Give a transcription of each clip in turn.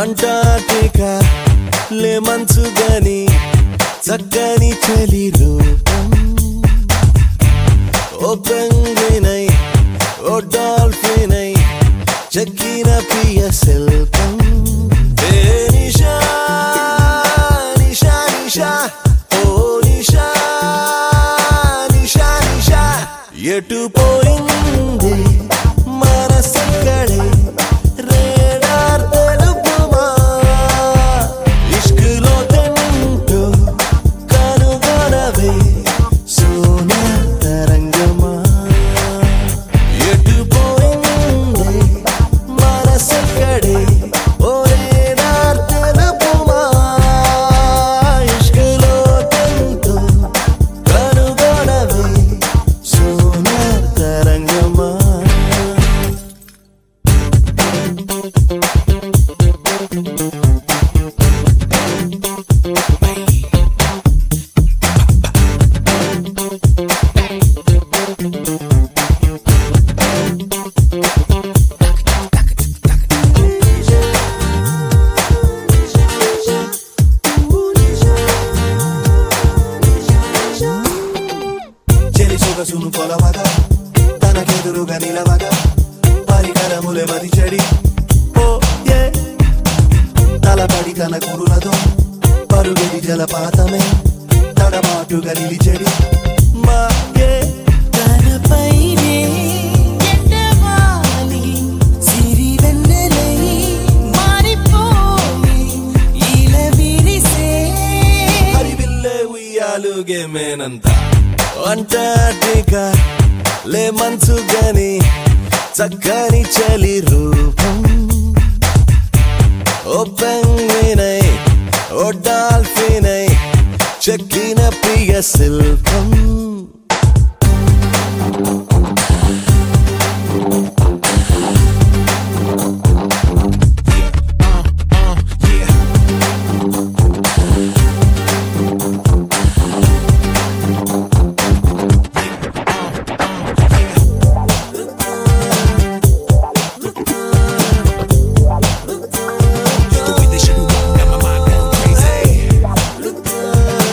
Antarctica లే మంచు గని చక్కని చలి రూపం ఓ పెంగ్వినై ఓ డాల్ఫినై చెక్కిన ప్రియ శిల్పం ఏ నిషా నిషా నిషా ఓ నిషా నిషా నిషా ఎటు పోయింది మనసక్కడే రేడార్ తెలుపుమా ఇష్కులో తింటూ కనుగొనవే సోనా తరంగమా ఎటు పోయింది మనసక్కడే ఓ రేడార్ తెలుపుమా ఇష్కులో తింటూ కనుగొనవే సోనా తరంగమా చెలి సొగసును కొలవగా తనకెదురుగా నిలవగా పరికరములే మది చెడి ఓ ఏ తలపడి తన కురులతో పరుగడి జలపాతమే తడబాటుగా నిలిచెడి మా ఏ తనపైనే ఎండవాలి సిరివెన్నెలై మారిపోయి ఇల విరిసే హరివిల్లే ఉయ్యాలుగే మేనంత అంటార్టికా లే మంచు గని చక్కని చలి రూపం ఓ పెంగ్వినై ఓ డాల్ఫినై చెక్కిన ప్రియ శిల్పం The way they should walk, got my mind going crazy.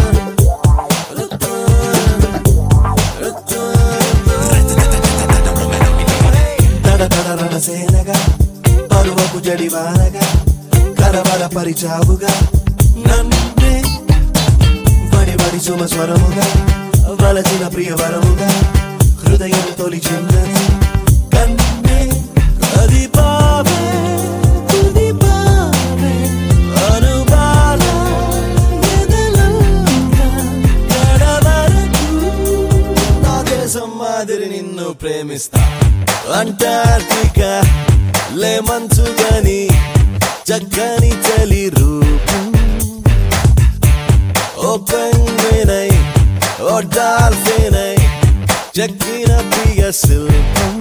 తడ తడ రణసేనగా పరువపు జడివానగా కరవర పరిచావుగా నన్నే బడి బడి సుమ స్వరముగా వలచిన ప్రియవరముగా హృదయం తొలిచిందని కన్నే కదిపావే కుదిపావే అనుబాల ఎదలంగా కడవరకు నా దేశం మాదిరి నిన్ను ప్రేమిస్తా అంటార్టికా లే మంచు గని చక్కని చలి రూపం ఓ పెంగ్వినై ఓ డాల్ఫినై చెక్కిన ప్రియ శిల్పం